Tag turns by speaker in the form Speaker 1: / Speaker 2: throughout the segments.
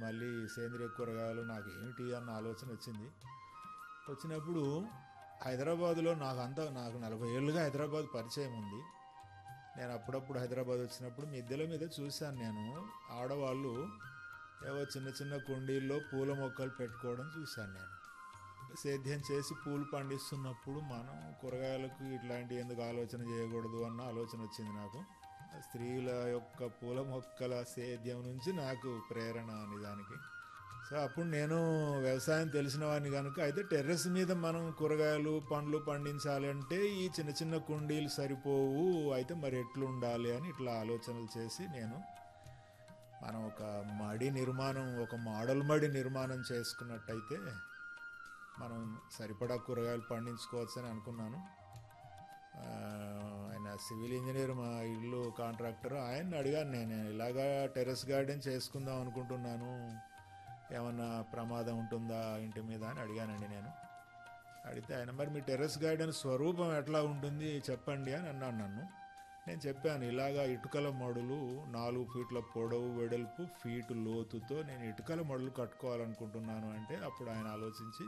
Speaker 1: మళ్ళీ సేంద్రియ కూరగాయలు నాకు ఏమిటి అన్న ఆలోచన వచ్చింది వచ్చినప్పుడు హైదరాబాదులో నాకు అంత నాకు నలభై ఏళ్ళుగా హైదరాబాద్ పరిచయం ఉంది నేను అప్పుడప్పుడు హైదరాబాద్ వచ్చినప్పుడు మిద్దెల మీద చూశాను నేను ఆడవాళ్ళు ఏవో చిన్న చిన్న కుండీల్లో పూల మొక్కలు పెట్టుకోవడం చూశాను నేను సేద్యం చేసి పూలు పండిస్తున్నప్పుడు మనం కూరగాయలకు ఇట్లాంటి ఎందుకు ఆలోచన చేయకూడదు అన్న ఆలోచన వచ్చింది నాకు స్త్రీల యొక్క పూల మొక్కల సేద్యం నుంచి నాకు ప్రేరణ అని దానికి సో అప్పుడు నేను వ్యవసాయం తెలిసిన వాడిని కనుక అయితే టెర్రస్ మీద మనం కూరగాయలు పండ్లు పండించాలి అంటే ఈ చిన్న చిన్న కుండీలు సరిపోవు అయితే మరి ఎట్లు ఉండాలి అని ఇట్లా ఆలోచనలు చేసి నేను మనం ఒక మడి నిర్మాణం ఒక మోడల్ మడి నిర్మాణం చేసుకున్నట్టయితే మనం సరిపడా కూరగాయలు పండించుకోవచ్చని అనుకున్నాను ఆ, ఆయన సివిల్ ఇంజనీర్ మా ఇల్లు కాంట్రాక్టర్ ఆయన్ని అడిగాను నేను ఇలాగా టెర్రస్ గార్డెన్ చేసుకుందాం అనుకుంటున్నాను ఏమన్నా ప్రమాదం ఉంటుందా ఇంటి మీద అని అడిగానండి నేను అడిగితే ఆయన మరి మీ టెర్రస్ గార్డెన్ స్వరూపం ఎట్లా ఉంటుంది చెప్పండి అని అన్నాను నన్ను నేను చెప్పాను ఇలాగా ఇటుకల మడులు నాలుగు ఫీట్ల పొడవు వెడల్పు ఫీటు లోతుతో నేను ఇటుకల మడులు కట్టుకోవాలనుకుంటున్నాను అంటే అప్పుడు ఆయన ఆలోచించి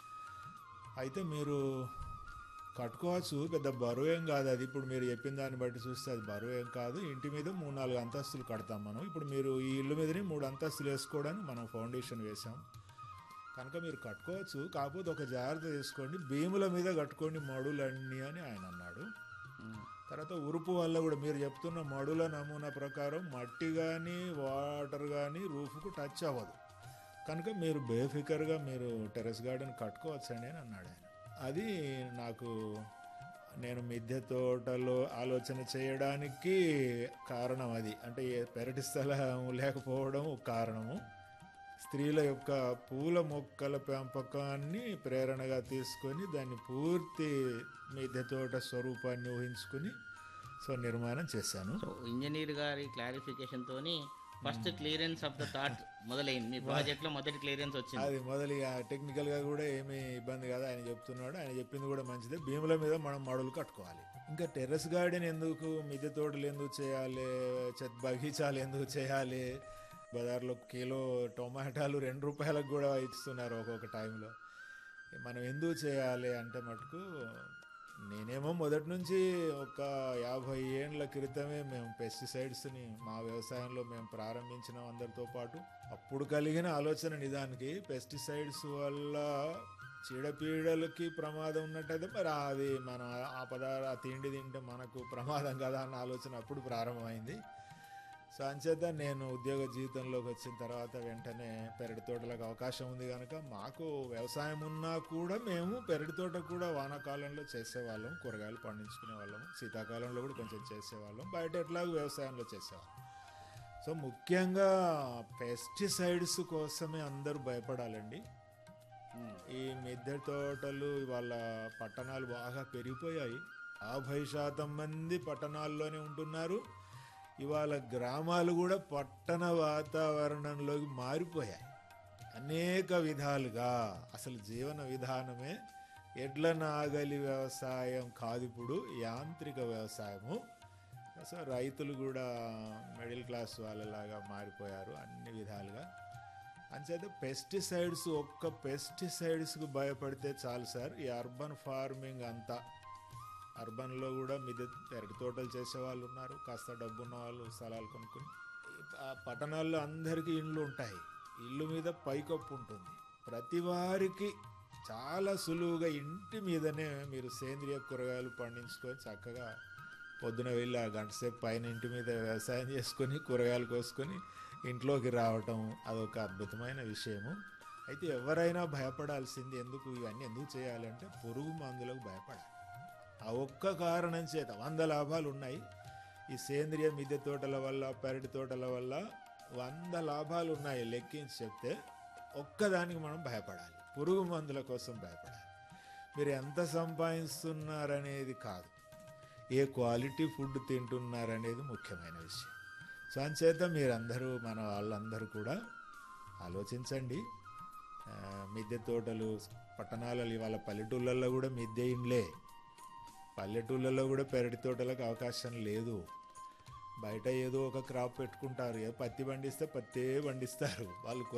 Speaker 1: అయితే మీరు కట్టుకోవచ్చు పెద్ద బరువు ఏం కాదు అది ఇప్పుడు మీరు చెప్పిన దాన్ని బట్టి చూస్తే అది బరువు ఏం కాదు ఇంటి మీద మూడు నాలుగు అంతస్తులు కడతాం మనం ఇప్పుడు మీరు ఈ ఇల్లు మీదనే మూడు అంతస్తులు వేసుకోవడానికి మనం ఫౌండేషన్ వేసాం కనుక మీరు కట్టుకోవచ్చు కాకపోతే ఒక జాగ్రత్త తీసుకోండి భీముల మీద కట్టుకోండి మడులన్నీ అని ఆయన అన్నాడు తర్వాత ఉరుపు వల్ల కూడా మీరు చెప్తున్న మడుల నమూనా ప్రకారం మట్టి కానీ వాటర్ కానీ రూఫ్కు టచ్ అవ్వదు కనుక మీరు బేఫికర్గా మీరు టెర్రస్ గార్డెన్ కట్టుకోవచ్చండి అని అన్నాడు ఆయన అది నాకు నేను మిద్దె తోటలో ఆలోచన చేయడానికి కారణం అది అంటే ఏ పెరటి స్థలం లేకపోవడం ఒక కారణము స్త్రీల యొక్క పూల మొక్కల పెంపకాన్ని ప్రేరణగా తీసుకొని దాన్ని పూర్తి మిద్దె తోట స్వరూపాన్ని ఊహించుకుని సో నిర్మాణం చేశాను
Speaker 2: సో ఇంజనీర్ గారి క్లారిఫికేషన్ తోని first clearance of the thought మొదలైంది మీ ప్రాజెక్ట్ లో మొదటి క్లియరెన్స్ వచ్చింది
Speaker 1: అది మొదలు ఇక టెక్నికల్గా కూడా ఏమీ ఇబ్బంది కాదు ఆయన చెప్తున్నాడు ఆయన చెప్పింది కూడా మంచిదే భీముల మీద మనం మడులు కట్టుకోవాలి ఇంకా టెర్రస్ గార్డెన్ ఎందుకు మిద్దె తోటలు ఎందుకు చేయాలి చెత్ బగీచాలు ఎందుకు చేయాలి బజార్లో కిలో టొమాటాలు రెండు రూపాయలకు కూడా ఇస్తున్నారు ఒక్కొక్క టైంలో మనం ఎందుకు చేయాలి అంటే మటుకు నేనేమో మొదటి నుంచి ఒక యాభై ఏండ్ల క్రితమే మేము పెస్టిసైడ్స్ని మా వ్యవసాయంలో మేము ప్రారంభించిన అందరితో పాటు అప్పుడు కలిగిన ఆలోచన నిదానికి పెస్టిసైడ్స్ వల్ల చీడపీడలకి ప్రమాదం ఉన్నట్టయితే మరి అది మనం ఆ పదార్థ ఆ తిండి తింటే మనకు ప్రమాదం కదా అన్న ఆలోచన అప్పుడు ప్రారంభమైంది సో అంచేత నేను ఉద్యోగ జీవితంలోకి వచ్చిన తర్వాత వెంటనే పెరటి తోటలకు అవకాశం ఉంది కనుక మాకు వ్యవసాయం ఉన్నా కూడా మేము పెరటి తోట కూడా వానాకాలంలో చేసేవాళ్ళం కూరగాయలు పండించుకునే వాళ్ళం శీతాకాలంలో కూడా కొంచెం చేసేవాళ్ళం బయట ఎట్లాగో వ్యవసాయంలో చేసేవాళ్ళం సో ముఖ్యంగా పెస్టిసైడ్స్ కోసమే అందరూ భయపడాలండి ఈ మిద్దె తోటలు ఇవాళ పట్టణాలు బాగా పెరిగిపోయాయి యాభై శాతం మంది పట్టణాల్లోనే ఉంటున్నారు ఇవాళ గ్రామాలు కూడా పట్టణ వాతావరణంలోకి మారిపోయాయి అనేక విధాలుగా అసలు జీవన విధానమే ఎడ్ల నాగలి వ్యవసాయం కాదు ఇప్పుడు యాంత్రిక వ్యవసాయము సో రైతులు కూడా మిడిల్ క్లాస్ వాళ్ళలాగా మారిపోయారు అన్ని విధాలుగా అంచేత పెస్టిసైడ్స్ ఒక్క పెస్టిసైడ్స్కు భయపడితే చాలు సార్ ఈ అర్బన్ ఫార్మింగ్ అంతా అర్బన్లో కూడా మిద్దె పెరటి తోటలు చేసే వాళ్ళు ఉన్నారు కాస్త డబ్బున్న వాళ్ళు స్థలాలు కొనుక్కుని ఆ పట్టణాల్లో అందరికీ ఇండ్లు ఉంటాయి ఇల్లు మీద పైకప్పు ఉంటుంది ప్రతి వారికి చాలా సులువుగా ఇంటి మీదనే మీరు సేంద్రియ కూరగాయలు పండించుకొని చక్కగా పొద్దున వెళ్ళి ఆ గంట సేపు పైన ఇంటి మీద వ్యవసాయం చేసుకొని కూరగాయలు కోసుకొని ఇంట్లోకి రావటం అదొక అద్భుతమైన విషయము అయితే ఎవరైనా భయపడాల్సింది ఎందుకు ఇవన్నీ ఎందుకు చేయాలంటే పురుగు మందులకు భయపడాలి ఆ ఒక్క కారణం చేత వంద లాభాలు ఉన్నాయి ఈ సేంద్రియ మిద్దె తోటల వల్ల పెరటి తోటల వల్ల వంద లాభాలు ఉన్నాయి లెక్కించి చెప్తే ఒక్కదానికి మనం భయపడాలి పురుగు మందుల కోసం భయపడాలి మీరు ఎంత సంపాదిస్తున్నారనేది కాదు ఏ క్వాలిటీ ఫుడ్ తింటున్నారనేది ముఖ్యమైన విషయం సో అంచేత మీరందరూ మన వాళ్ళందరూ కూడా ఆలోచించండి ఆ, మిద్దె తోటలు పట్టణాలలో ఇవాళ పల్లెటూళ్ళల్లో కూడా మిద్దె ఇండ్లే పల్లెటూళ్ళలో కూడా పెరటి తోటలకు అవకాశం లేదు బయట ఏదో ఒక క్రాప్ పెట్టుకుంటారు ఏ పత్తి పండిస్తే పత్తే పండిస్తారు వాళ్ళు